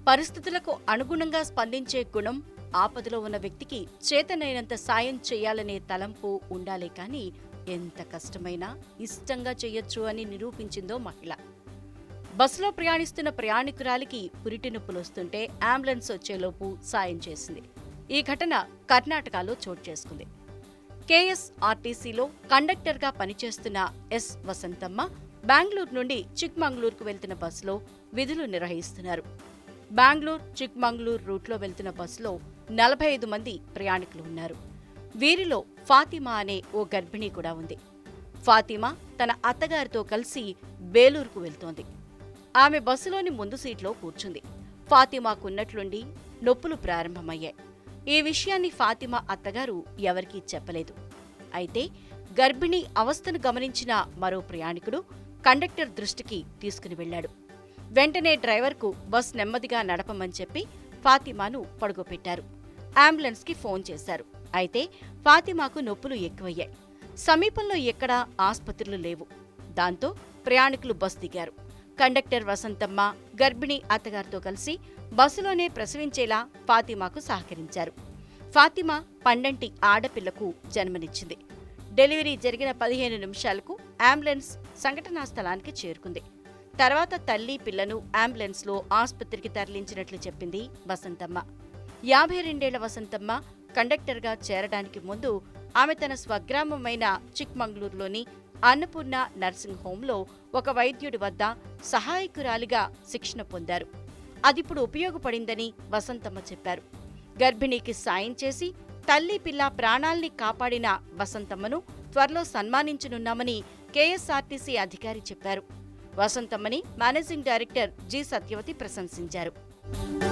పరిస్థితులకు అనుగుణంగా స్పందించే గుణం ఆపదలో ఉన్న వ్యక్తికి చేతనైనంత సాయం చేయాలనే తలంపు ఉండాలే కానీ ఎంత కష్టమైనా ఇష్టంగా చేయొచ్చు అని నిరూపించిందో మహిళ బస్సులో ప్రయాణిస్తున్న ప్రయాణికురాలికి పురిటి నొప్పులు వస్తుంటే అంబులెన్స్ వచ్చేలోపు సాయం చేసింది ఈ ఘటన కర్ణాటకలో చోటు చేసుకుంది కేఎస్ఆర్టీసీలో కండక్టర్గా పనిచేస్తున్న ఎస్ వసంతమ్మ బెంగళూరు నుండి చిక్మంగళూరుకు వెళ్తున్న బస్సులో విధులు నిర్వహిస్తున్నారు బెంగళూరు చిక్మంగళూరు రూట్లో వెళ్తున్న బస్సులో నలభై ఐదు మంది ప్రయాణికులు ఉన్నారు వీరిలో ఫాతిమా అనే ఓ గర్భిణి కూడా ఉంది ఫాతిమా తన అత్తగారితో కలిసి బేలూరుకు వెళ్తోంది ఆమె బస్సులోని ముందు సీట్లో కూర్చుంది ఫాతిమాకున్నట్లుండి నొప్పులు ప్రారంభమయ్యాయి ఈ విషయాన్ని ఫాతిమా అత్తగారు ఎవరికీ చెప్పలేదు అయితే గర్భిణి అవస్థను గమనించిన మరో ప్రయాణికుడు కండక్టర్ దృష్టికి తీసుకుని వెళ్లాడు వెంటనే డ్రైవర్కు బస్ నెమ్మదిగా నడపమని చెప్పి ఫాతిమాను పడుకోపెట్టారు అంబులెన్స్కి ఫోన్ చేశారు అయితే ఫాతిమాకు నొప్పులు ఎక్కువయ్యాయి సమీపంలో ఎక్కడా ఆస్పత్రులు లేవు దాంతో ప్రయాణికులు బస్ దిగారు కండక్టర్ వసంతమ్మ గర్భిణి అత్తగారితో కలిసి బస్సులోనే ప్రసవించేలా ఫాతిమాకు సహకరించారు ఫాతిమా పండంటి ఆడపిల్లకు జన్మనిచ్చింది డెలివరీ జరిగిన పదిహేను నిమిషాలకు అంబులెన్స్ సంఘటనా స్థలానికి చేరుకుంది తర్వాత తల్లి పిల్లను అంబులెన్స్లో ఆసుపత్రికి తరలించినట్లు చెప్పింది వసంతమ్మ యాభై రెండేళ్ల వసంతమ్మ కండక్టర్గా చేరడానికి ముందు ఆమె తన స్వగ్రామమైన చిక్మంగళూరులోని అన్నపూర్ణ నర్సింగ్ హోంలో ఒక వైద్యుడి వద్ద సహాయకురాలిగా శిక్షణ పొందారు అదిప్పుడు ఉపయోగపడిందని వసంతమ్మ చెప్పారు గర్భిణికి సాయం చేసి తల్లి పిల్ల ప్రాణాల్ని కాపాడిన వసంతమ్మను త్వరలో సన్మానించనున్నామని కేఎస్ఆర్టీసీ అధికారి చెప్పారు వసంతమ్మని మేనేజింగ్ డైరెక్టర్ జి సత్యవతి ప్రశంసించారు